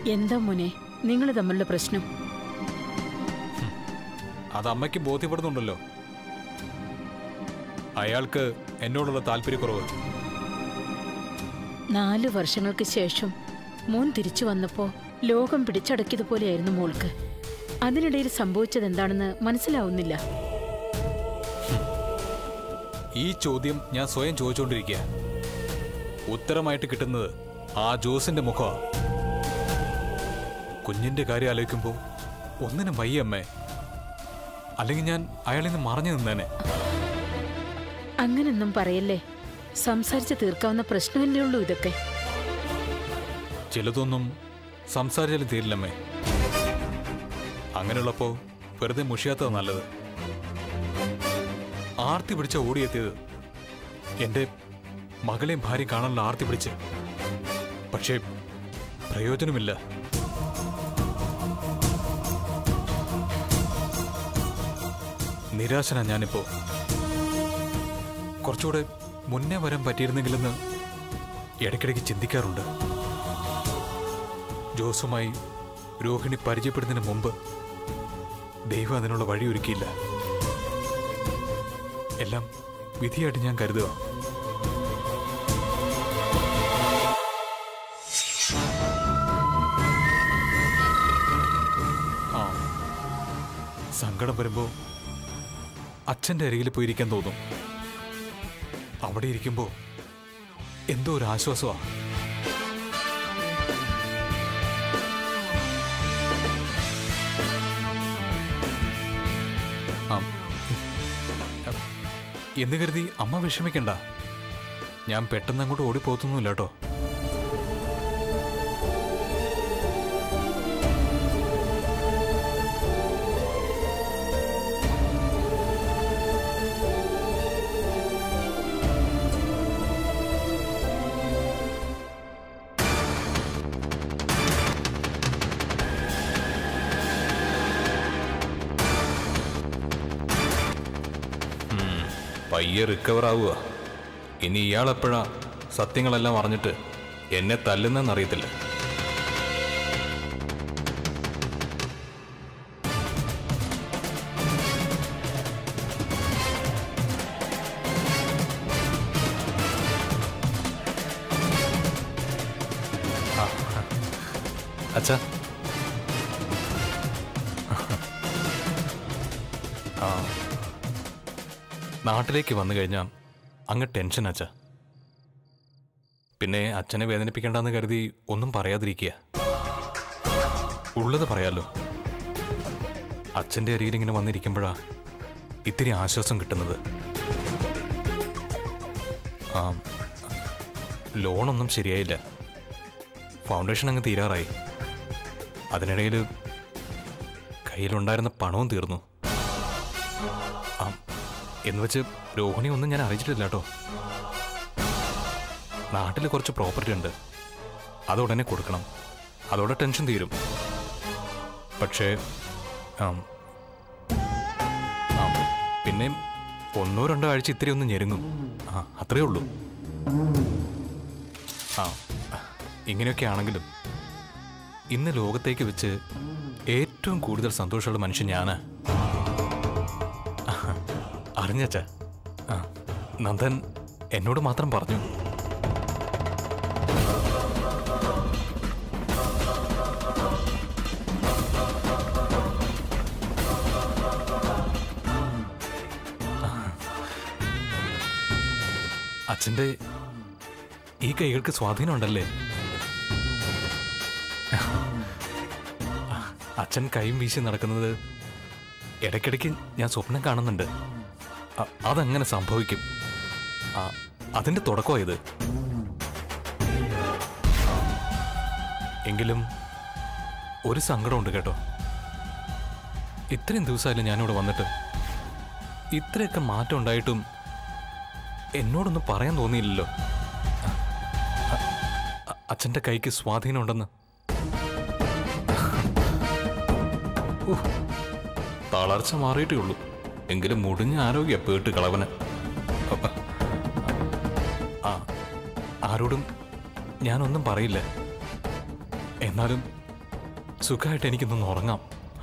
എന്താ മോനെ നിങ്ങൾ തമ്മിലുള്ള പ്രശ്നം അത് അമ്മയ്ക്ക് ബോധ്യപ്പെടുന്നുണ്ടല്ലോ അയാൾക്ക് എന്നോടുള്ള താല്പര്യക്കുറവ് നാല് വർഷങ്ങൾക്ക് ശേഷം മോൻ തിരിച്ചു വന്നപ്പോ ലോകം പിടിച്ചടക്കിയതുപോലെയായിരുന്നു മോൾക്ക് അതിനിടയിൽ സംഭവിച്ചത് എന്താണെന്ന് മനസ്സിലാവുന്നില്ല ഈ ചോദ്യം ഞാൻ സ്വയം ചോദിച്ചുകൊണ്ടിരിക്കുക ഉത്തരമായിട്ട് കിട്ടുന്നത് ആ ജോസിന്റെ മുഖമാ കുഞ്ഞിന്റെ കാര്യം ആലോചിക്കുമ്പോൾ ഒന്നിനും വയ്യ അമ്മേ അല്ലെങ്കിൽ ഞാൻ അയാളിൽ നിന്ന് മറഞ്ഞു നിന്നേനെ അങ്ങനൊന്നും പറയല്ലേ സംസാരിച്ച് തീർക്കാവുന്ന പ്രശ്നമല്ലേ ഉള്ളൂ ഇതൊക്കെ ചിലതൊന്നും സംസാരിച്ചാലും തീരില്ലമ്മേ അങ്ങനെയുള്ളപ്പോ വെറുതെ മുഷിയാത്തത് നല്ലത് ആർത്തി പിടിച്ച ഓടിയെത്തിയത് എന്റെ മകളെയും ഭാര്യയും കാണാനുള്ള ആർത്തി പിടിച്ച് പക്ഷേ പ്രയോജനമില്ല നിരാശനാ ഞാനിപ്പോ കുറച്ചുകൂടെ മുന്നേ വരാൻ പറ്റിയിരുന്നെങ്കിലെന്ന് ഇടയ്ക്കിടയ്ക്ക് ചിന്തിക്കാറുണ്ട് ജോസുമായി രോഹിണി പരിചയപ്പെടുന്നതിന് മുമ്പ് ദൈവം അതിനുള്ള വഴിയൊരുക്കിയില്ല എല്ലാം വിധിയായിട്ട് ഞാൻ കരുതുക ആ സങ്കടം വരുമ്പോ അച്ഛന്റെ അരികിൽ പോയിരിക്കാൻ തോന്നും അവിടെ ഇരിക്കുമ്പോ എന്തോ ഒരു ആശ്വാസമാ ആ. എന്ന് കരുതി അമ്മ വിഷമിക്കണ്ട ഞാൻ പെട്ടെന്ന് അങ്ങോട്ട് ഓടിപ്പോത്തൊന്നുമില്ല കേട്ടോ പയ്യെ റിക്കവർ ആവുക ഇനി ഇയാളെപ്പോഴാ സത്യങ്ങളെല്ലാം അറിഞ്ഞിട്ട് എന്നെ തല്ലുന്നെന്നറിയത്തില്ല ആ, അച്ഛാ ആ നാട്ടിലേക്ക് വന്നു കഴിഞ്ഞാൽ അങ്ങ് ടെൻഷൻ അച്ഛ പിന്നെ അച്ഛനെ വേദനിപ്പിക്കണ്ടെന്ന് കരുതി ഒന്നും പറയാതിരിക്കുക ഉള്ളത് പറയാലോ അച്ഛൻ്റെ അരിയിൽ ഇങ്ങനെ വന്നിരിക്കുമ്പോഴാ ഇത്തിരി ആശ്വാസം കിട്ടുന്നത് ആ ലോണൊന്നും ശരിയായില്ല ഫൗണ്ടേഷൻ അങ്ങ് തീരാറായി അതിനിടയിൽ കയ്യിലുണ്ടായിരുന്ന പണവും തീർന്നു ആ എന്ന് വെച്ച് രോഹിണി ഒന്നും ഞാൻ അറിയിച്ചിട്ടില്ല കേട്ടോ നാട്ടിൽ കുറച്ച് പ്രോപ്പർട്ടി ഉണ്ട് അത് ഉടനെ കൊടുക്കണം അതോടെ ടെൻഷൻ തീരും പക്ഷേ ആം, ആം, പിന്നെ ഒന്നോ രണ്ടോ ആഴ്ച ഇത്തിരി ഒന്ന് ഞെരുങ്ങും ആ അത്രേ ഉള്ളൂ ആ ഇങ്ങനെയൊക്കെ ആണെങ്കിലും ഇന്ന് ലോകത്തേക്ക് വെച്ച് ഏറ്റവും കൂടുതൽ സന്തോഷമുള്ള മനുഷ്യൻ ഞാനാ അറിഞ്ഞച്ച ആ നന്ദൻ എന്നോട് മാത്രം പറഞ്ഞു അച്ഛൻ്റെ ഈ കൈകൾക്ക് സ്വാധീനമുണ്ടല്ലേ അച്ഛൻ കൈയും വീശി നടക്കുന്നത് ഇടയ്ക്കിടയ്ക്ക് ഞാൻ സ്വപ്നം കാണുന്നുണ്ട് അ- അതങ്ങനെ സംഭവിക്കും ആ, അതിന്റെ തുടക്കമാ ഇത് എങ്കിലും ഒരു സങ്കടമുണ്ട് കേട്ടോ ഇത്രയും ദിവസമായില്ല ഞാനിവിടെ വന്നിട്ട് ഇത്രയൊക്കെ മാറ്റം ഉണ്ടായിട്ടും എന്നോടൊന്നും പറയാൻ തോന്നിയില്ലല്ലോ അ- അ- അച്ഛൻ്റെ കൈക്ക് സ്വാധീനമുണ്ടെന്ന് ഉഹ്. തളർച്ച മാറിയിട്ടേ ഉള്ളൂ എങ്കിലും മുടിഞ്ഞ ആരോഗ്യ പേട്ട് കളവന് അപ്പ. ആ ആരോടും ഞാനൊന്നും പറയില്ല എന്നാലും സുഖമായിട്ട് എനിക്കൊന്ന് ഉറങ്ങാം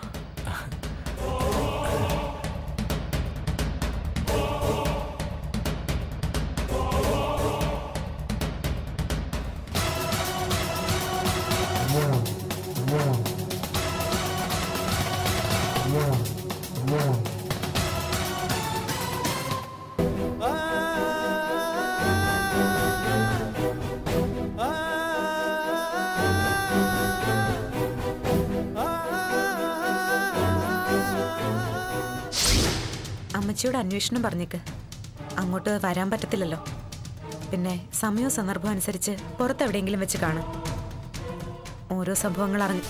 അമ്മച്ചിയോട് അന്വേഷണം പറഞ്ഞേക്ക് അങ്ങോട്ട് വരാൻ പറ്റത്തില്ലല്ലോ പിന്നെ സമയവും സന്ദർഭവും അനുസരിച്ച് പുറത്തെവിടെയെങ്കിലും വെച്ച് കാണും ഓരോ സംഭവങ്ങൾ അറിഞ്ഞ്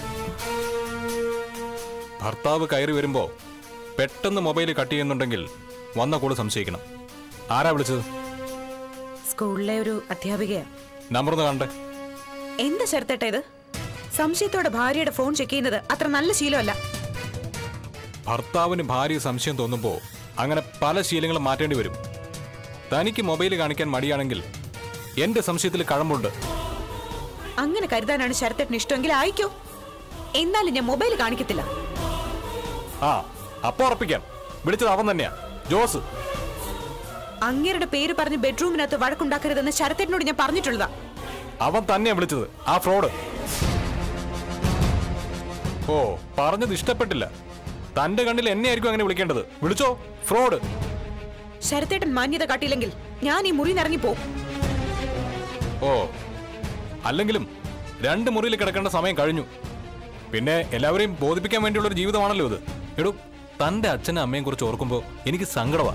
ഭർത്താവ് കയറി വരുമ്പോ പെട്ടെന്ന് മൊബൈൽ കട്ട് ചെയ്യുന്നുണ്ടെങ്കിൽ വന്ന കൂടെ സംശയിക്കണം ആരാ വിളിച്ചത് സ്കൂളിലെ ഒരു അധ്യാപികയാ നമ്പർ ഒന്ന് കണ്ടേ എന്താ ശരത്തേട്ട ഇത് സംശയത്തോടെ ഭാര്യയുടെ ഫോൺ ചെക്ക് ചെയ്യുന്നത് അത്ര നല്ല ശീലമല്ല ഭർത്താവിന് ഭാര്യ സംശയം തോന്നുമ്പോൾ അങ്ങനെ പല ശീലങ്ങളും മാറ്റേണ്ടി വരും തനിക്ക് മൊബൈൽ കാണിക്കാൻ മടിയാണെങ്കിൽ എന്റെ സംശയത്തിൽ കഴമ്പുണ്ട് അങ്ങനെ കരുതാനാണ് ശരത്തേട്ടന് ഇഷ്ടമെങ്കിൽ അയക്കോ എന്നാലും ഞാൻ മൊബൈൽ കാണിക്കത്തില്ല ആ അപ്പൊ ഉറപ്പിക്കാം വിളിച്ചത് അവൻ തന്നെയാ ജോസ് അങ്ങേരുടെ പേര് പറഞ്ഞ് ബെഡ്റൂമിനകത്ത് വഴക്കുണ്ടാക്കരുതെന്ന് ശരത്തേട്ടനോട് ഞാൻ പറഞ്ഞിട്ടുള്ളതാ അവൻ തന്നെയാ വിളിച്ചത് ആ ഫ്രോഡ് ഓ പറഞ്ഞത് ഇഷ്ടപ്പെട്ടില്ല തന്റെ കണ്ണിൽ എന്നെ ആയിരിക്കും അങ്ങനെ വിളിക്കേണ്ടത് വിളിച്ചോ ഫ്രോഡ് ശരത്തേട്ടൻ മാന്യത കാട്ടിയില്ലെങ്കിൽ ഞാൻ ഈ മുറി നിറങ്ങി പോവും ഓ അല്ലെങ്കിലും രണ്ട് മുറിയിൽ കിടക്കേണ്ട സമയം കഴിഞ്ഞു പിന്നെ എല്ലാവരെയും ബോധിപ്പിക്കാൻ വേണ്ടിയുള്ള ഒരു ജീവിതമാണല്ലോ ഇത് എടൂ തന്റെ അച്ഛനും അമ്മയും കുറിച്ച് ഓർക്കുമ്പോൾ എനിക്ക് സങ്കടമാ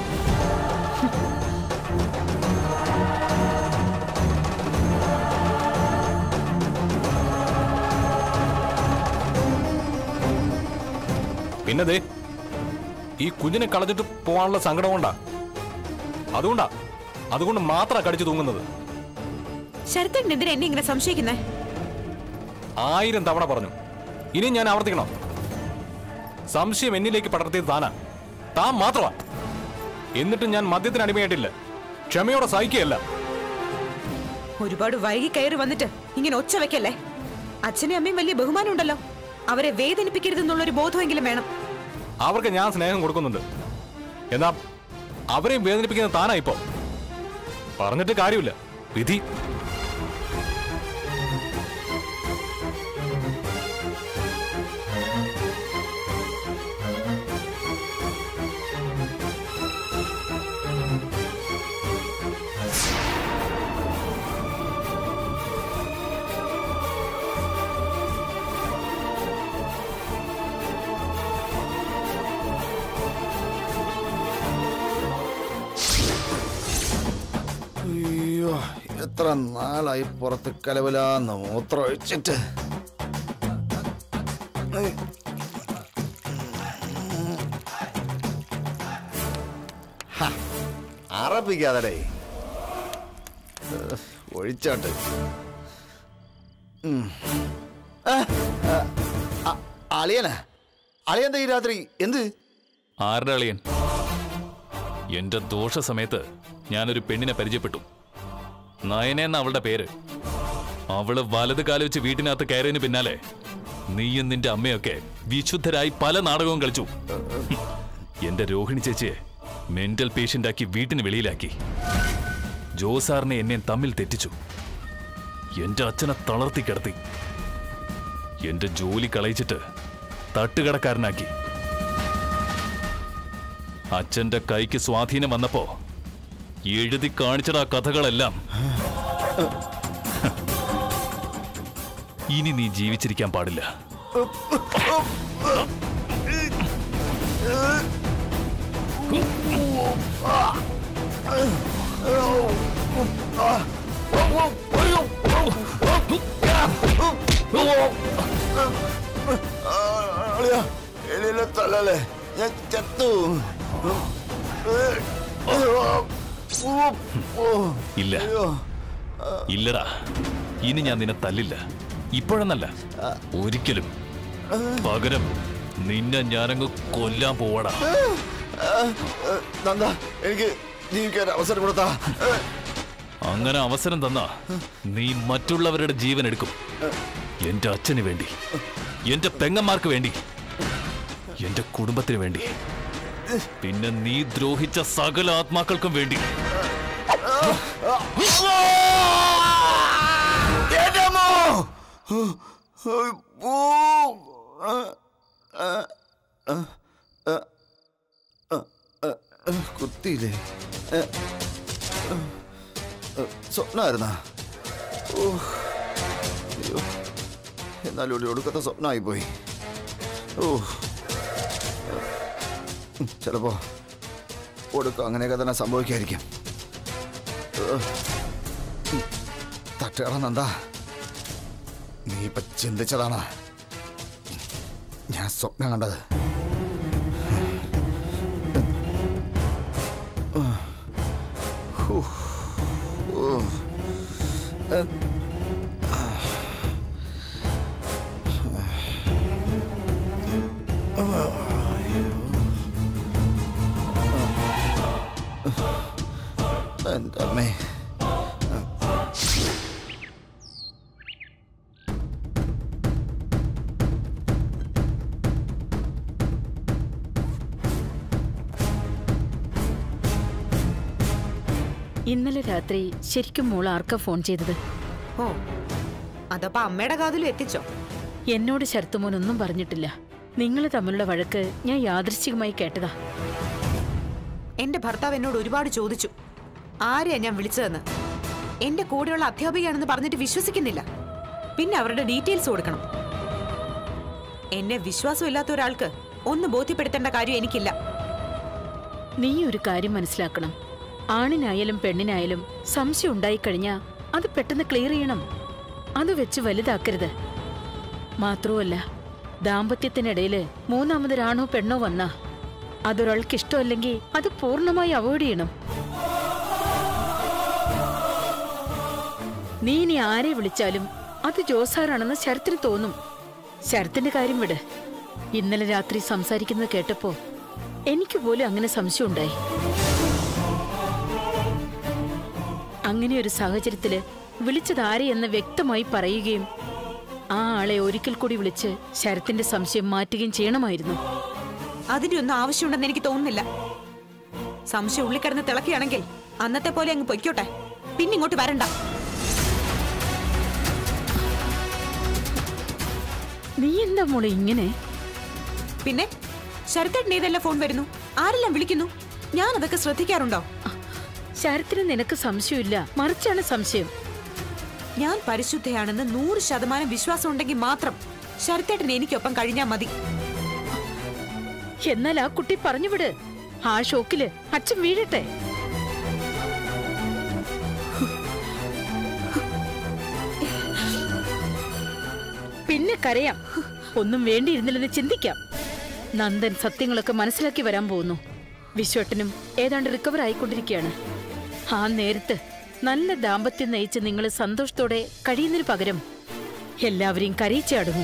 പിന്നെ ദേ ഈ കുഞ്ഞിനെ കളഞ്ഞിട്ട് പോകാനുള്ള സങ്കടം കൊണ്ടാ അതുകൊണ്ടാ അതുകൊണ്ട് മാത്രമാ കടിച്ചു തൂങ്ങുന്നത് ശരത്തേട്ടൻ എന്തിനാ എന്നെ ഇങ്ങനെ സംശയിക്കുന്നേ ആയിരം തവണ പറഞ്ഞു ഇനി ഞാൻ ആവർത്തിക്കണം സംശയം എന്നിലേക്ക് പടർത്തിയത് താനാ താൻ മാത്രമാ എന്നിട്ട് ഞാൻ മദ്യത്തിന് അടിമയായിട്ടില്ല ക്ഷമയോടെ സഹിക്കുകയല്ല ഒരുപാട് വൈകി കയറി വന്നിട്ട് ഇങ്ങനെ ഒച്ച വെക്കല്ലേ അച്ഛനും അമ്മയും വലിയ ബഹുമാനം ഉണ്ടല്ലോ അവരെ വേദനിപ്പിക്കരുതെന്നുള്ളൊരു ബോധമെങ്കിലും വേണം അവർക്ക് ഞാൻ സ്നേഹം കൊടുക്കുന്നുണ്ട് എന്നാ അവരെയും വേദനിപ്പിക്കുന്ന താനാ ഇപ്പോ പറഞ്ഞിട്ട് കാര്യമില്ല വിധി അയ്യോ എത്ര നാളായി പുറത്ത് കലവലാന്ന് മൂത്രം ഒഴിച്ചിട്ട് ഉയ്. ഹ, അറപ്പിക്കാതടേ ഏഹ്, ഒഴിച്ചോട്ട് ഉം. ആ, ആ, ആ, അളിയനാ അളിയന്താ ഈ രാത്രി എന്ത് ആരുടെ അളിയൻ എന്റെ ദോഷ സമയത്ത് ഞാനൊരു പെണ്ണിനെ പരിചയപ്പെട്ടു നയനെന്ന അവളുടെ പേര് അവള് വലത് കാല് വെച്ച് വീട്ടിനകത്ത് കയറിയതിന് പിന്നാലെ നീയും നിന്റെ അമ്മയൊക്കെ വിശുദ്ധരായി പല നാടകവും കളിച്ചു എന്റെ രോഹിണി ചേച്ചിയെ മെന്റൽ പേഷ്യന്റാക്കി വീട്ടിന് വെളിയിലാക്കി ജോസാറിനെ എന്നെ തമ്മിൽ തെറ്റിച്ചു എന്റെ അച്ഛനെ തളർത്തി കിടത്തി എന്റെ ജോലി കളയിച്ചിട്ട് തട്ടുകടക്കാരനാക്കി അച്ഛന്റെ കൈക്ക് സ്വാധീനം വന്നപ്പോ എഴുതി കാണിച്ചടാ കഥകളെല്ലാം ഇനി നീ ജീവിച്ചിരിക്കാൻ പാടില്ല അളിയ എളിയിലെ തള്ളല്ലേ ഞാൻ ചത്തു ഇല്ല അയ്യോ ഇല്ലടാ ഇനി ഞാൻ നിന്നെ തല്ലില്ല ഇപ്പോഴെന്നല്ല ഒരിക്കലും പകരം നിന്നെ ഞാനങ്ങ് കൊല്ലാൻ പോവടാ നന്ദ എനിക്ക് ജീവിക്കാൻ അവസരം കൊടുത്താ അങ്ങനെ അവസരം തന്നാ നീ മറ്റുള്ളവരുടെ ജീവൻ എടുക്കും എന്റെ അച്ഛന് വേണ്ടി എന്റെ പെങ്ങന്മാർക്ക് വേണ്ടി എന്റെ കുടുംബത്തിന് വേണ്ടി പിന്നെ നീ ദ്രോഹിച്ച സകല ആത്മാക്കൾക്കും വേണ്ടി എന്റെ അമ്മോ! ഓ! ആ, ആ, ആ, ആ, ആ, ആ, ആ, കുത്തിയില്ലേ ആ, ആ, ആ, സ്വപ്നമായിരുന്നാ ഓ അയ്യോ എന്നാലും ഒരു ഒടുക്കത്തെ സ്വപ്നമായി പോയി ഓ ഉം, ചിലപ്പോ ഒടുക്കം അങ്ങനെയൊക്കെ തന്നെ സംഭവിക്കായിരിക്കും തട്ടുകട നന്ദ നീ ഇപ്പൊ ചിന്തിച്ചതാണ് ഞാൻ സ്വപ്നം കണ്ടത് ഹൂ. ഓ. എ. എൻ്റെ അമ്മേ ഇന്നലെ രാത്രി ശരിക്കും മോൾ ആർക്കാ ഫോൺ ചെയ്തത് ഓ അതപ്പോ അമ്മയുടെ കാതിലും എത്തിച്ചോ എന്നോട് ശരത്തുമോൻ ഒന്നും പറഞ്ഞിട്ടില്ല നിങ്ങൾ തമ്മിലുള്ള വഴക്ക് ഞാൻ യാദൃശ്ചികമായി കേട്ടതാ എന്റെ ഭർത്താവ് എന്നോട് ഒരുപാട് ചോദിച്ചു ആരെയാ ഞാൻ വിളിച്ചതെന്ന് എന്റെ കൂടെയുള്ള അധ്യാപികയാണെന്ന് പറഞ്ഞിട്ട് വിശ്വസിക്കുന്നില്ല പിന്നെ അവരുടെ ഡീറ്റെയിൽസ് കൊടുക്കണം എന്നെ വിശ്വാസമില്ലാത്ത ഒരാൾക്ക് ഒന്ന് ബോധ്യപ്പെടുത്തേണ്ട കാര്യം എനിക്കില്ല നീ ഒരു കാര്യം മനസ്സിലാക്കണം ആണിനായാലും പെണ്ണിനായാലും സംശയം ഉണ്ടായിക്കഴിഞ്ഞാ അത് പെട്ടെന്ന് ക്ലിയർ ചെയ്യണം അത് വെച്ച് വലുതാക്കരുത് മാത്രവുമല്ല ദാമ്പത്യത്തിനിടയില് മൂന്നാമതൊരാണോ പെണ്ണോ വന്നാ അതൊരാൾക്ക് ഇഷ്ടമല്ലെങ്കിൽ അത് പൂർണ്ണമായി അവോയ്ഡ് ചെയ്യണം നീ ഇനി ആരെ വിളിച്ചാലും അത് ജോസാറാണെന്ന് ശരത്തിന് തോന്നും ശരത്തിന്റെ കാര്യം വിട് ഇന്നലെ രാത്രി സംസാരിക്കുന്നത് കേട്ടപ്പോ എനിക്ക് പോലും അങ്ങനെ സംശയം ഉണ്ടായി അങ്ങനെ ഒരു സാഹചര്യത്തില് വിളിച്ചത് ആരെയെന്ന് വ്യക്തമായി പറയുകയും ആ ആളെ ഒരിക്കൽ കൂടി വിളിച്ച് ശരത്തിന്റെ സംശയം മാറ്റുകയും ചെയ്യണമായിരുന്നു അതിന്റെ ഒന്നും ആവശ്യമുണ്ടെന്ന് എനിക്ക് തോന്നുന്നില്ല സംശയം ഉള്ളിൽ കിടന്ന് തിളക്കുകയാണെങ്കിൽ അന്നത്തെ പോലെ അങ്ങ് പൊയ്ക്കോട്ടെ പിന്നെ ഇങ്ങോട്ട് വരണ്ട നീ എന്താ മോളെ ഇങ്ങനെ പിന്നെ ശരത്തേട്ടൻ ഏതെല്ലാം ഫോൺ വരുന്നു ആരെല്ലാം വിളിക്കുന്നു ഞാൻ അതൊക്കെ ശ്രദ്ധിക്കാറുണ്ടോ ശരത്തിന് നിനക്ക് സംശയമില്ല മറിച്ചാണ് സംശയം ഞാൻ പരിശുദ്ധയാണെന്ന് നൂറ് ശതമാനം വിശ്വാസം ഉണ്ടെങ്കിൽ മാത്രം ശരത്തേട്ടൻ എനിക്കൊപ്പം കഴിഞ്ഞാൽ മതി എന്നാൽ ആ കുട്ടി പറഞ്ഞു വിട് ആ ഷോക്കില് അച്ഛൻ വീഴട്ടെ പിന്നെ കരയാം ഒന്നും വേണ്ടിയിരുന്നില്ലെന്ന് ചിന്തിക്കാം നന്ദൻ സത്യങ്ങളൊക്കെ മനസ്സിലാക്കി വരാൻ പോകുന്നു വിശ്വട്ടനും ഏതാണ്ട് റിക്കവർ ആയിക്കൊണ്ടിരിക്കുകയാണ് ആ നേരത്ത് നല്ല ദാമ്പത്യം നയിച്ച് നിങ്ങൾ സന്തോഷത്തോടെ കഴിയുന്നതിന് പകരം എല്ലാവരെയും കരയിച്ചാടുന്നു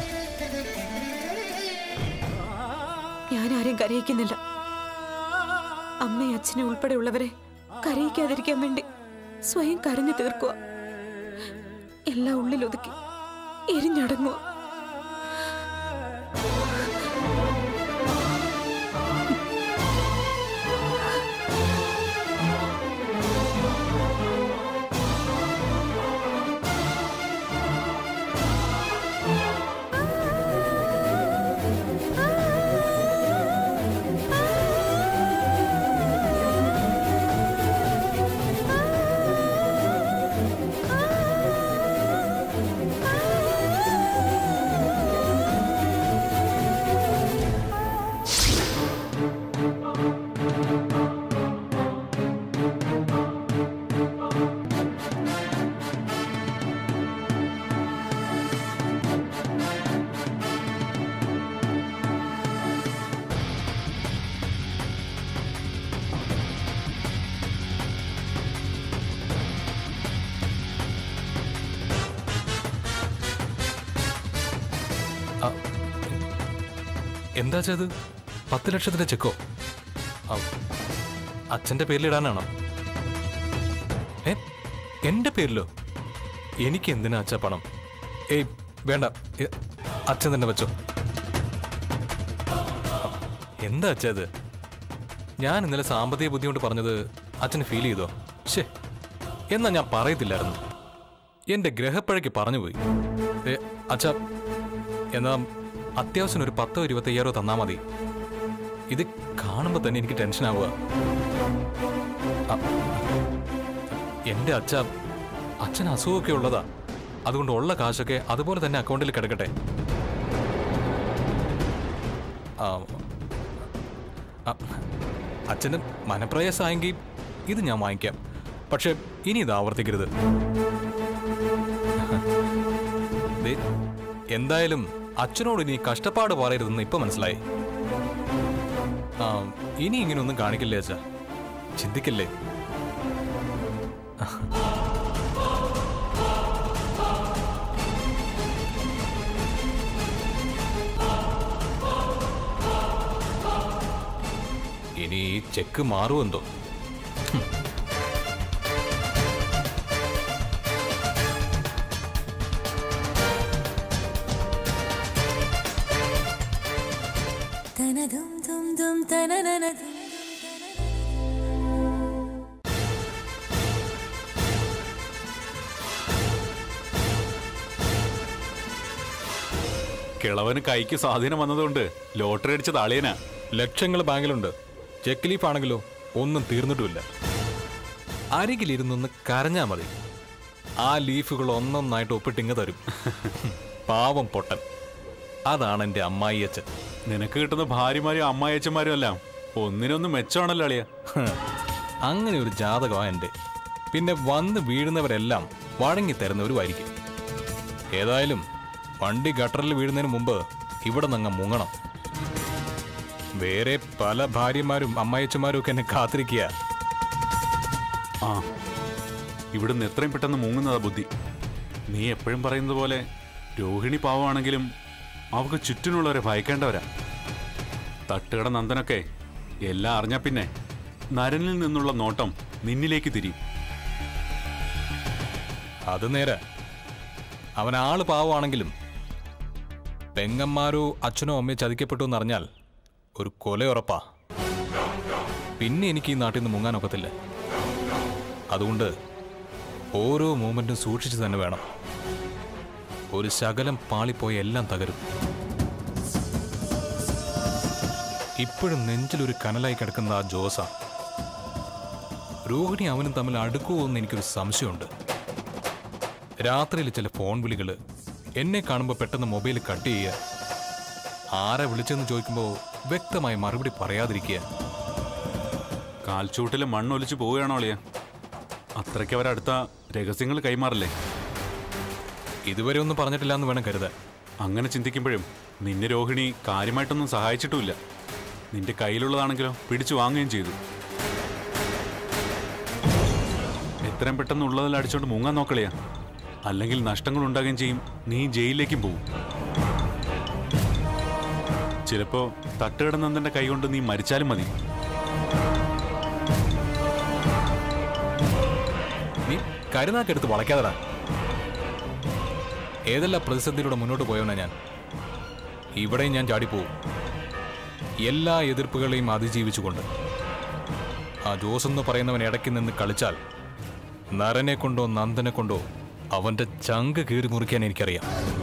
ഞാൻ ആരെയും കരയിക്കുന്നില്ല അമ്മയും അച്ഛനെ ഉൾപ്പെടെയുള്ളവരെ കരയിക്കാതിരിക്കാൻ വേണ്ടി സ്വയം കരഞ്ഞു തീർക്കുക എല്ലാം ഉള്ളിലൊതുക്കി എരിഞ്ഞടങ്ങുക ആ, എന്താ ചെയ്ത് പത്ത് ലക്ഷത്തിന്റെ ചെക്കോ ആ, അച്ഛന്റെ പേരിലിടാനാണോ ഏ എന്റെ പേരിലോ എനിക്ക് എന്തിനാ അച്ഛ പണം ഏയ് വേണ്ട ഏ, അച്ഛൻ തന്നെ വെച്ചോ എന്താ അച്ഛാ ഇത് ഞാൻ ഇന്നലെ സാമ്പത്തിക ബുദ്ധിമുട്ട് പറഞ്ഞത് അച്ഛന് ഫീൽ ചെയ്തോ ശേ എന്നാ ഞാൻ പറയത്തില്ലായിരുന്നു എന്റെ ഗ്രഹപ്പഴയ്ക്ക് പറഞ്ഞുപോയി ഏ, അച്ഛാ എന്നാ അത്യാവശ്യം ഒരു പത്തോ ഇരുപത്തയ്യായിരോ തന്നാ മതി ഇത് കാണുമ്പോൾ തന്നെ എനിക്ക് ടെൻഷൻ ആവുക അ- എന്റെ അച്ഛ അച്ഛൻ അസുഖമൊക്കെ ഉള്ളതാ അതുകൊണ്ട് ഉള്ള കാശൊക്കെ അതുപോലെ തന്നെ അക്കൗണ്ടിൽ കിടക്കട്ടെ ആ, ആ, അച്ഛന് മനപ്രയാസമായെങ്കിൽ ഇത് ഞാൻ വാങ്ങിക്കാം പക്ഷെ ഇനി ഇത് ആവർത്തിക്കരുത് ദേ, എന്തായാലും അച്ഛനോട് ഇനി കഷ്ടപ്പാട് പറയരുതെന്ന് ഇപ്പൊ മനസ്സിലായി ആ ഇനി ഇങ്ങനെയൊന്നും കാണിക്കില്ലേ അച്ഛാ ചിന്തിക്കില്ലേ ഇനി ഈ ചെക്ക് മാറുമെന്തോ തനതും തും തും തനനനതും കിളവന് കൈക്ക് സ്വാധീനം വന്നതുകൊണ്ട് ലോട്ടറി അടിച്ചത് അളിയനാ ലക്ഷങ്ങൾ ബാങ്കിലുണ്ട് ചെക്ക് ലീഫ് ആണെങ്കിലോ ഒന്നും തീർന്നിട്ടുമില്ല അരികിലിരുന്നൊന്ന് കരഞ്ഞാ മതി ആ ലീഫുകൾ ഒന്നൊന്നായിട്ട് ഒപ്പിട്ടിങ്ങ് തരും പാവം പൊട്ടൻ അതാണ് എൻ്റെ അമ്മായി അച്ഛൻ നിനക്ക് കിട്ടുന്ന ഭാര്യമാരും അമ്മായച്ചന്മാരും എല്ലാം ഒന്നിനൊന്നും മെച്ചമാണല്ലോ അളിയ ഹ്, അങ്ങനെ ഒരു ജാതകമാണ് എൻ്റെ പിന്നെ വന്ന് വീഴുന്നവരെല്ലാം വഴങ്ങി തരുന്നവരുമായിരിക്കും ഏതായാലും വണ്ടി ഗട്ടറിൽ വീഴുന്നതിന് മുമ്പ് ഇവിടെ നിന്ന് മുങ്ങണം വേറെ പല ഭാര്യമാരും അമ്മായിച്ചമാരും ഒക്കെ എന്നെ കാത്തിരിക്കുക ആ ഇവിടുന്ന് എത്രയും പെട്ടെന്ന് മുങ്ങുന്നതാ ബുദ്ധി നീ എപ്പോഴും പറയുന്നത് പോലെ രോഹിണി പാവമാണെങ്കിലും അവക്ക് ചുറ്റിനുള്ളവരെ ഭയക്കേണ്ടവരാ തട്ടുകട നന്ദനൊക്കെ എല്ലാം അറിഞ്ഞാ പിന്നെ നരനിൽ നിന്നുള്ള നോട്ടം നിന്നിലേക്ക് തിരിയും അത് നേരെ അവൻ ആള് പാവമാണെങ്കിലും പെങ്ങന്മാരോ അച്ഛനോ അമ്മയോ ചതിക്കപ്പെട്ടു എന്നറിഞ്ഞാൽ ഒരു കൊലയുറപ്പാ പിന്നെ എനിക്ക് ഈ നാട്ടിൽ നിന്ന് മുങ്ങാനൊക്കത്തില്ല അതുകൊണ്ട് ഓരോ മൂമെന്റും സൂക്ഷിച്ചു തന്നെ വേണം ഒരു ശകലം പാളിപ്പോയ എല്ലാം തകരും ഇപ്പോഴും നെഞ്ചിലൊരു കനലായി കിടക്കുന്ന ആ ജോസ രോഹിണി അവനും തമ്മിൽ അടുക്കുമോ എന്ന് എനിക്കൊരു സംശയമുണ്ട് രാത്രിയിൽ ചില ഫോൺ വിളികൾ എന്നെ കാണുമ്പോൾ പെട്ടെന്ന് മൊബൈൽ കട്ട് ചെയ്യുക ആരെ വിളിച്ചെന്ന് ചോദിക്കുമ്പോൾ വ്യക്തമായി മറുപടി പറയാതിരിക്കുക കാൽച്ചൂട്ടിൽ മണ്ണൊലിച്ചു പോവുകയാണോ അളിയ അത്രയ്ക്ക് അവരടുത്ത രഹസ്യങ്ങൾ കൈമാറില്ലേ ഇതുവരെ ഒന്നും പറഞ്ഞിട്ടില്ല എന്ന് വേണം കരുതാൻ അങ്ങനെ ചിന്തിക്കുമ്പോഴും നിന്നെ രോഹിണി കാര്യമായിട്ടൊന്നും സഹായിച്ചിട്ടുമില്ല നിന്റെ കയ്യിലുള്ളതാണെങ്കിലോ പിടിച്ചു വാങ്ങുകയും ചെയ്തു എത്രയും പെട്ടെന്ന് ഉള്ളതിൽ അടിച്ചോണ്ട് മുങ്ങാൻ നോക്കളിയാ അല്ലെങ്കിൽ നഷ്ടങ്ങൾ ഉണ്ടാകുകയും ചെയ്യും നീ ജയിലിലേക്കും പോകും ചിലപ്പോ തട്ടുകിടന്നതിന്റെ കൈ കൊണ്ട് നീ മരിച്ചാലും മതി നീ കരുനാക്കെടുത്ത് വളയ്ക്കാതെടാ ഏതെല്ലാം പ്രതിസന്ധിയിലൂടെ മുന്നോട്ട് പോയവനാ ഞാൻ ഇവിടെയും ഞാൻ ചാടിപ്പോവും എല്ലാ എതിർപ്പുകളെയും അതിജീവിച്ചുകൊണ്ട് ആ ജോസ് എന്ന് പറയുന്നവൻ ഇടയ്ക്ക് നിന്ന് കളിച്ചാൽ നരനെ കൊണ്ടോ നന്ദനെ കൊണ്ടോ അവന്റെ ചങ്ക് കീറി മുറിക്കാൻ എനിക്കറിയാം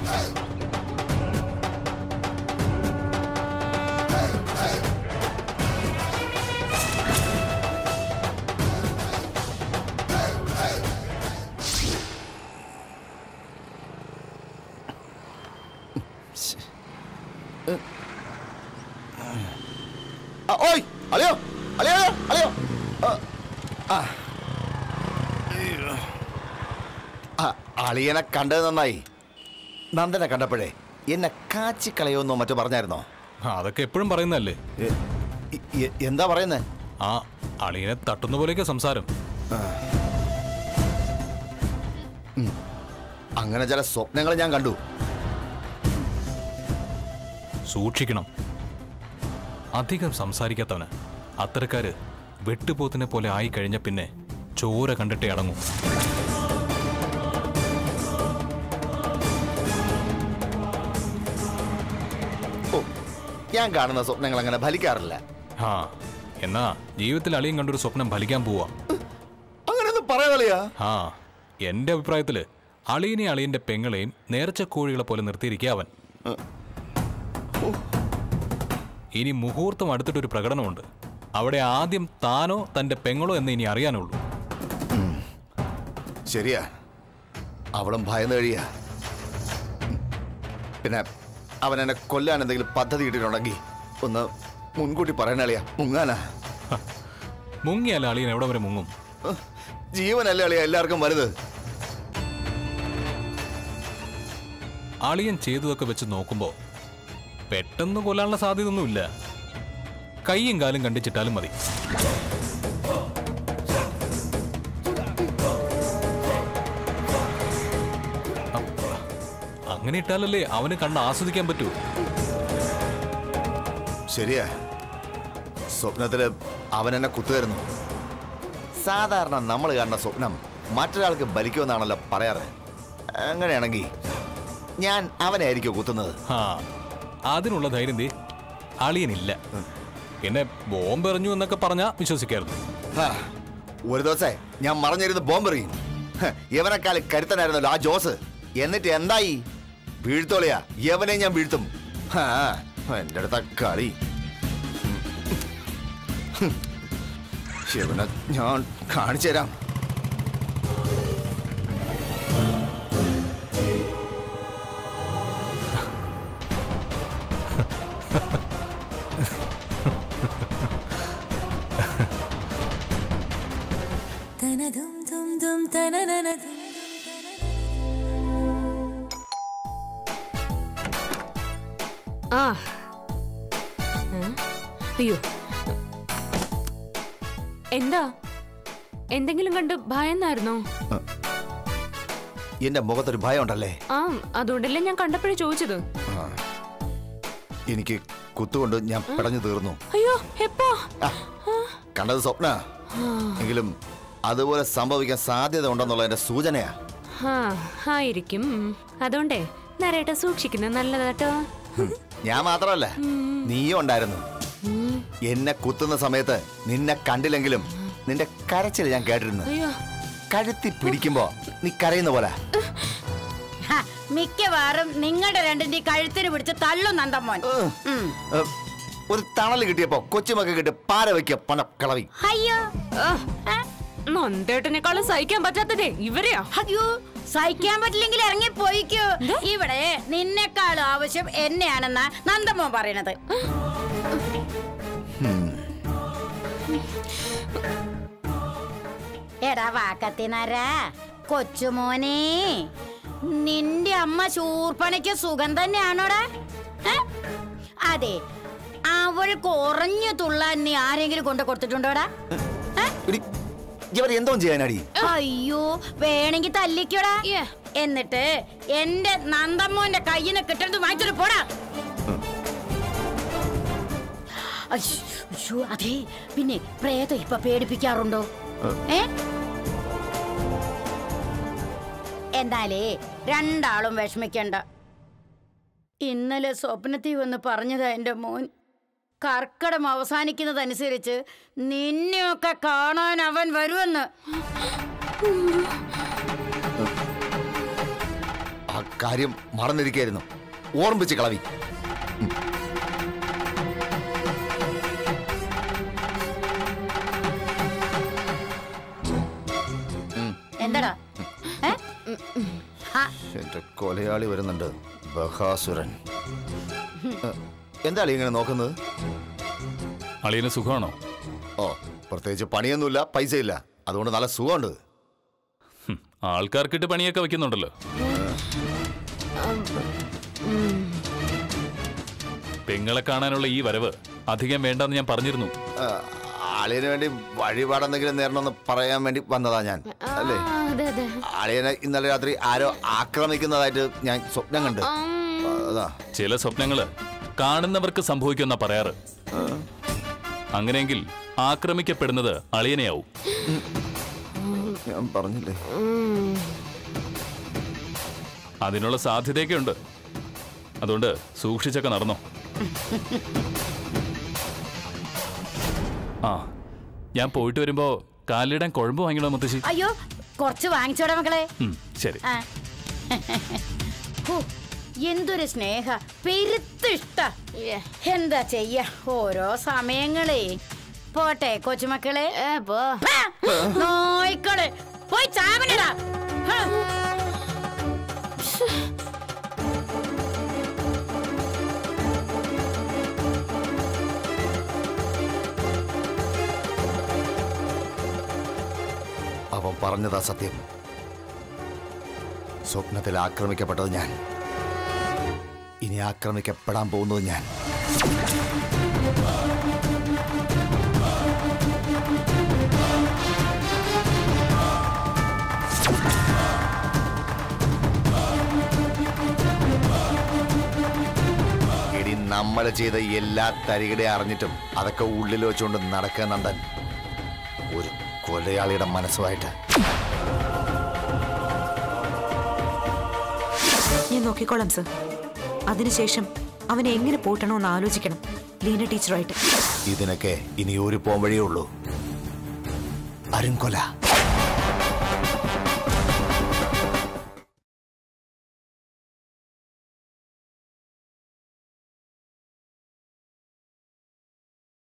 ആ, ഓയ് അളിയോ അളിയോ അളിയോ ആ, ആ. ആ, അളിയനെ കണ്ടത് നന്നായി നന്ദനെ കണ്ടപ്പോഴേ എന്നെ കാച്ചിക്കളയോന്നോ മറ്റോ പറഞ്ഞായിരുന്നോ അതൊക്കെ എപ്പോഴും പറയുന്നതല്ലേ എ, എ- എ- എന്താ പറയുന്നത് ആ അളിയനെ തട്ടുന്ന പോലെയൊക്കെ സംസാരം അങ്ങനെ ചില സ്വപ്നങ്ങൾ ഞാൻ കണ്ടു സൂക്ഷിക്കണം അധികം സംസാരിക്കാത്തവന് അത്തരക്കാര് വെട്ടുപോത്തിനെ പോലെ ആയി കഴിഞ്ഞ പിന്നെ ചോര കണ്ടിട്ടേ അടങ്ങും ഓ ഞാൻ കാണുന്ന സ്വപ്നങ്ങൾ അങ്ങനെ ഫലിക്കാറില്ല ആ എന്നാ ജീവിതത്തിൽ അളിയൻ കണ്ടൊരു സ്വപ്നം ഫലിക്കാൻ പോവാ അങ്ങനെയൊന്നും പറയാളിയാ ആ എന്റെ അഭിപ്രായത്തില് അളിയനെ അളിയന്റെ പെങ്ങളെയും നേർച്ച കോഴികളെ പോലെ നിർത്തിയിരിക്കുക അവൻ ഇനി മുഹൂർത്തം അടുത്തിട്ടൊരു പ്രകടനമുണ്ട് അവിടെ ആദ്യം താനോ തന്റെ പെങ്ങളോ എന്ന് ഇനി അറിയാനുള്ളൂ ശരിയാ അവളും ഭയന്ന് കഴിയാ പിന്നെ അവൻ എന്നെ കൊല്ലാൻ എന്തെങ്കിലും പദ്ധതി ഇട്ടിട്ടുണ്ടെങ്കിൽ ഒന്ന് മുൻകൂട്ടി പറയണളിയാ മുങ്ങാനാ മുങ്ങിയാൽ അളിയൻ എവിടെ വരെ മുങ്ങും ഉഹ്, ജീവനല്ലേ അളിയാ എല്ലാവർക്കും വലുത് അളിയൻ ചെയ്തതൊക്കെ വെച്ച് നോക്കുമ്പോ പെട്ടെന്ന് കൊല്ലാനുള്ള സാധ്യതയൊന്നുമില്ല കൈയും കാലും കണ്ടിച്ചിട്ടാലും മതി അപ്പ, അങ്ങനെ ഇട്ടാലല്ലേ അവന് കണ്ട് ആസ്വദിക്കാൻ പറ്റൂ ശരിയാ സ്വപ്നത്തില് അവൻ എന്നെ കുത്തുതരുന്നു സാധാരണ നമ്മൾ കാണുന്ന സ്വപ്നം മറ്റൊരാൾക്ക് ബലിക്കുമെന്നാണല്ലോ പറയാറ് അങ്ങനെയാണെങ്കിൽ ഞാൻ അവനെ ആയിരിക്കും കുത്തുന്നത് ആ അതിനുള്ള ധൈര്യം ദേ അളിയനില്ല പിന്നെ ബോംബ് എറിഞ്ഞു എന്നൊക്കെ പറഞ്ഞാ വിശ്വസിക്കായിരുന്നു ഹാ, ഒരു ദിവസേ ഞാൻ മറഞ്ഞിരുന്ന് ബോംബെറിയും ഹ, യവനെക്കാൾ കരുത്തനായിരുന്നല്ലോ ആ ജോസ് എന്നിട്ട് എന്തായി വീഴ്ത്തോളിയാ യവനെ ഞാൻ വീഴ്ത്തും ഹാ, എന്റെ അടുത്ത കളി ഹും. യവനെ ഞാൻ കാണിച്ചു തരാം തനതും തും തും തനനനതും ആ ഉം. അയ്യോ എന്താ എന്തെങ്കിലും കണ്ട് ഭയന്നായിരുന്നോ എന്റെ മുഖത്തൊരു ഭയം ഉണ്ടല്ലേ ആ അതുകൊണ്ടല്ലേ ഞാൻ കണ്ടപ്പോഴേ ചോദിച്ചത് എനിക്ക് കുത്തുകൊണ്ട് ഞാൻ പിടഞ്ഞു തീർന്നു അയ്യോ എപ്പോ ആ, കണ്ടത് സ്വപ്ന എങ്കിലും അതുപോലെ സംഭവിക്കാൻ സാധ്യത ഉണ്ടെന്നുള്ള എന്റെ സൂചനയാ ആ ആയിരിക്കും അതുകൊണ്ടേ നരേട്ട സൂക്ഷിക്കുന്നത് നല്ലതാട്ടോ ഞാൻ മാത്രമല്ല നീയും ഉണ്ടായിരുന്നു എന്നെ കുത്തുന്ന സമയത്ത് നിന്നെ കണ്ടില്ലെങ്കിലും നിന്റെ കരച്ചിൽ ഞാൻ കേട്ടിരുന്നു അയ്യോ കഴുത്തി പിടിക്കുമ്പോ നീ കരയുന്ന പോലെ ഹ, മിക്കവാറും നിങ്ങളുടെ രണ്ടിന്റെ കഴുത്തിന് പിടിച്ച് തള്ളും നന്ദമോൻ ഉം. ഏഹ്, ഒരു തണൽ കിട്ടിയപ്പോ കൊച്ചുമൊക്കെ കിട്ടി പാര വയ്ക്ക പണ കളവി അയ്യോ ആ, നന്ദേട്ടനെക്കാളും സഹിക്കാൻ പറ്റാത്തതേ ഇവരെയാ അയ്യോ സഹിക്കാൻ പറ്റില്ലെങ്കിൽ ഇറങ്ങി പോയിക്കോ ഇവിടെ നിന്നെക്കാളും ആവശ്യം എന്നെയാണെന്നാ നന്ദമോൻ പറയണത് എടാ വാക്കത്തിനാരാ കൊച്ചുമോനെ നിന്റെ അമ്മ ശൂർപ്പണയ്ക്ക് സുഖം തന്നെയാണോടാ ഏ? അതെ അവൾ കുറഞ്ഞു തുള്ളാൻ നീ ആരെങ്കിലും കൊണ്ട് കൊടുത്തിട്ടുണ്ടോടാ ഏ? ഇവർ എന്തോ ചെയ്യാനടി അയ്യോ വേണമെങ്കി തല്ലിക്കോടാ ഏ. എന്നിട്ട് എന്റെ നന്ദമ്മോന്റെ കയ്യിന്ന് കിട്ടുന്നത് വാങ്ങിച്ചിട്ട് പോടാ അയ്യോ, അയ്യോ, അതെ പിന്നെ പ്രേതം ഇപ്പൊ പേടിപ്പിക്കാറുണ്ടോ ഏ എന്നാലേ രണ്ടാളും വിഷമിക്കണ്ട ഇന്നലെ സ്വപ്നത്തിൽ വന്ന് പറഞ്ഞതാ എന്റെ മോൻ കർക്കടം അവസാനിക്കുന്നതനുസരിച്ച് നിന്നെയൊക്കെ കാണാൻ അവൻ വരുമെന്ന് ആ കാര്യം മറന്നിരിക്കായിരുന്നു ഓർമ്മിച്ച് കളവി എന്താടാ ഏ? ആ, എന്റെ കൊലയാളി വരുന്നുണ്ട് ബഹാസുരൻ ഏഹ്, എന്താ ഇങ്ങനെ നോക്കുന്നത് അളിയന് സുഖമാണോ ഓ പ്രത്യേകിച്ച് പണിയൊന്നുമില്ല പൈസയില്ല അതുകൊണ്ട് നല്ല സുഖമുണ്ട് ഹും, ആൾക്കാർക്കിട്ട് പണിയൊക്കെ വെക്കുന്നുണ്ടല്ലോ പെങ്ങളെ കാണാനുള്ള ഈ വരവ് അധികം വേണ്ടെന്ന് ഞാൻ പറഞ്ഞിരുന്നു ആ, ആളിയന് വേണ്ടി വഴിപാടെന്തെങ്കിലും നേരണമെന്ന് പറയാൻ വേണ്ടി വന്നതാ ഞാൻ അല്ലേ ആ, അതെ അതെ ആളിയനെ ഇന്നലെ രാത്രി ആരോ ആക്രമിക്കുന്നതായിട്ട് ഞാൻ സ്വപ്നം കണ്ട് അതാ ചില സ്വപ്നങ്ങള് കാണുന്നവർക്ക് സംഭവിക്കുമെന്നാ പറയാറ് അങ്ങനെയെങ്കിൽ ആക്രമിക്കപ്പെടുന്നത് അളിയനെയാവും ഞാൻ പറഞ്ഞില്ലേ അതിനുള്ള സാധ്യതയൊക്കെ ഉണ്ട് അതുകൊണ്ട് സൂക്ഷിച്ചൊക്കെ നടന്നോ ആ ഞാൻ പോയിട്ട് വരുമ്പോ കാലിടാൻ കുഴമ്പ് വാങ്ങിക്കണോ മുത്തശ്ശി അയ്യോ കുറച്ച് വാങ്ങിച്ചോടെ മക്കളെ ഉം, ശരി ആ. ഹോ, എന്തൊരു സ്നേഹ പെരുത്തിഷ്ട എന്താ ചെയ്യ ഓരോ സമയങ്ങളേ പോട്ടെ കൊച്ചുമക്കളെ ഹാ, നോയിക്കളെ പോയി ചാവനടാ ഹാ. അവൻ പറഞ്ഞതാ സത്യം സ്വപ്നത്തിൽ ആക്രമിക്കപ്പെട്ടത് ഞാൻ ഇനി ആക്രമിക്കപ്പെടാൻ പോകുന്നത് ഞാൻ എടി നമ്മൾ ചെയ്ത എല്ലാ തരികടെ അറിഞ്ഞിട്ടും അതൊക്കെ ഉള്ളിൽ വെച്ചുകൊണ്ട് നടക്കുക നന്ദൻ ഒരു കൊലയാളിയുടെ മനസ്സുമായിട്ട് ഞാൻ നോക്കിക്കോളാം സർ അതിനുശേഷം അവനെ എങ്ങനെ പൂട്ടണമെന്ന് ആലോചിക്കണം ലീന ടീച്ചറുമായിട്ട് ഇതിനൊക്കെ ഇനി ഒരു പോംവഴിയേ ഉള്ളൂ അരുംകൊല